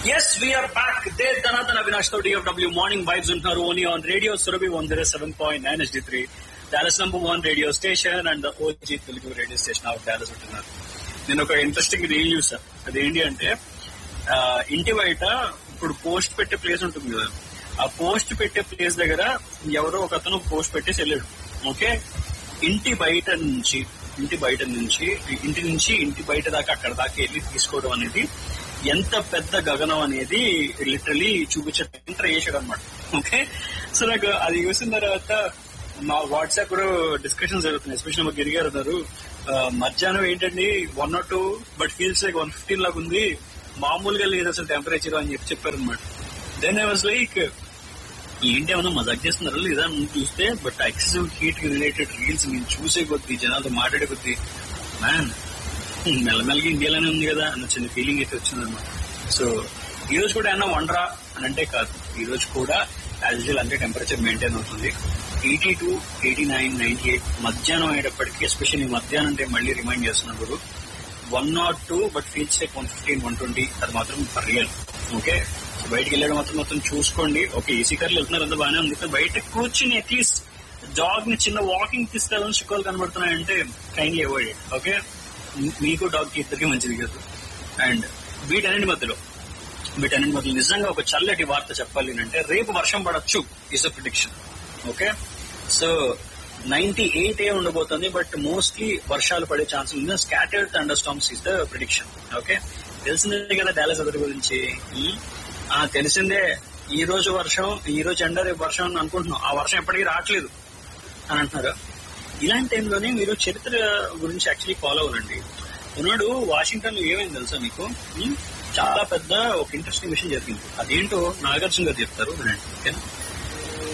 Yes, we are back. There, Dhanatan Avinash to DFW Morning Vibes ఉంటున్నారు only on Radio Surabhi 107.9 HD3. Dallas number one radio station and the OG Telugu radio station of Dallas ఉంటున్నారు. నేను ఒక interesting reel చూసా అదేంటి అంటే ఆ, ఇంటి బయట ఇప్పుడు పోస్ట్ పెట్టే ప్లేస్ ఉంటుంది కదా ఆ పోస్ట్ పెట్టే ప్లేస్ దగ్గర ఎవరో ఒక అతను పోస్ట్ పెట్టేసి వెళ్ళాడు ఓకే ఇంటి బయట నుంచి ఇంటి బయట నుంచి ఇంటి నుంచి ఇంటి బయట దాకా అక్కడ దాకా వెళ్ళి తీసుకోవడం అనేది ఎంత పెద్ద గగనం అనేది లిటరలీ చూపించే ఎంటర్ చేసాడు అనమాట ఓకే సో నాకు అది చూసిన తర్వాత మా వాట్సాప్ కూడా డిస్కషన్ జరుగుతుంది ఎస్పెషల్ మా గిరిగారు అన్నారు ఆ, మధ్యాహ్నం ఏంటండి one not two but feels like one fifteen లాగా ఉంది మామూలుగా లేదు అసలు టెంపరేచర్ అని చెప్పి చెప్పారు అనమాట దెన్ ఐ వాజ్ లైక్ ఏంటి ఏమన్నా మజాక్ చేస్తున్నారా లేదా అని చూస్తే బట్ ఎక్సెసివ్ హీట్ కి రిలేటెడ్ రీల్స్ నేను చూసే కొద్దీ జనాలతో మాట్లాడే కొద్దీ మ్యాన్ మెల్లమెల్లగా ఇండియాలోనే ఉంది కదా అన్న చిన్న ఫీలింగ్ అయితే వచ్చిందన్నమాట సో ఈ రోజు కూడా ఏమన్నా వండరా అని అంటే కాదు ఈ రోజు కూడా యాజ్ యూజువల్ అంటే టెంపరేచర్ మెయింటైన్ అవుతుంది eighty to eighty nine ninety eight మధ్యాహ్నం అయ్యేటప్పటికి ఎస్పెషల్లీ మధ్యాహ్నం అంటే మళ్ళీ రిమైండ్ చేస్తున్నప్పుడు one not two but feels like one fifteen one twenty అది మాత్రం రియల్ ఓకే సో బయటకు వెళ్ళడం మాత్రం మొత్తం చూసుకోండి ఓకే ఏసీ కార్లు వెళ్తున్నారు అంతా బాగానే ఉంది కానీ బయట కూర్చుని అట్లీస్ట్ డాగ్ ని చిన్న వాకింగ్ తీసుకెళ్ళాలని చుక్కలు కనబడుతున్నాయంటే కైండ్లీ అవాయిడ్ ఓకే మీకు డాగ్ కి ఇద్దరికి మంచిది కాదు అండ్ వీటన్నిటి మధ్యలో వీటన్నిటి మధ్యలో నిజంగా ఒక చల్లటి వార్త చెప్పాలి అంటే రేపు వర్షం పడచ్చు is a prediction okay so ninety eight ఏ ఉండబోతుంది బట్ మోస్ట్లీ వర్షాలు పడే ఛాన్స్ ఉంది scattered thunder storms is the prediction okay తెలిసిందే కదా డాలస్ అదర్ గురించి ఉమ్, ఆ తెలిసిందే ఈ రోజు వర్షం ఈ రోజు ఎండ రేపు వర్షం అని అనుకుంటున్నాం ఆ వర్షం ఎప్పటికీ రావట్లేదు అని అంటున్నారు ఇలాంటి టైంలోనే మీరు చరిత్ర గురించి యాక్చువల్లీ ఫాలో అవ్వండి ఉన్నాడు వాషింగ్టన్ లో ఏమైంది తెలుసా మీకు ఉమ్, చాలా పెద్ద ఒక ఇంట్రెస్టింగ్ విషయం జరిగింది అదేంటో నాగార్జున గారు చెప్తారు వినండి ఓకేనా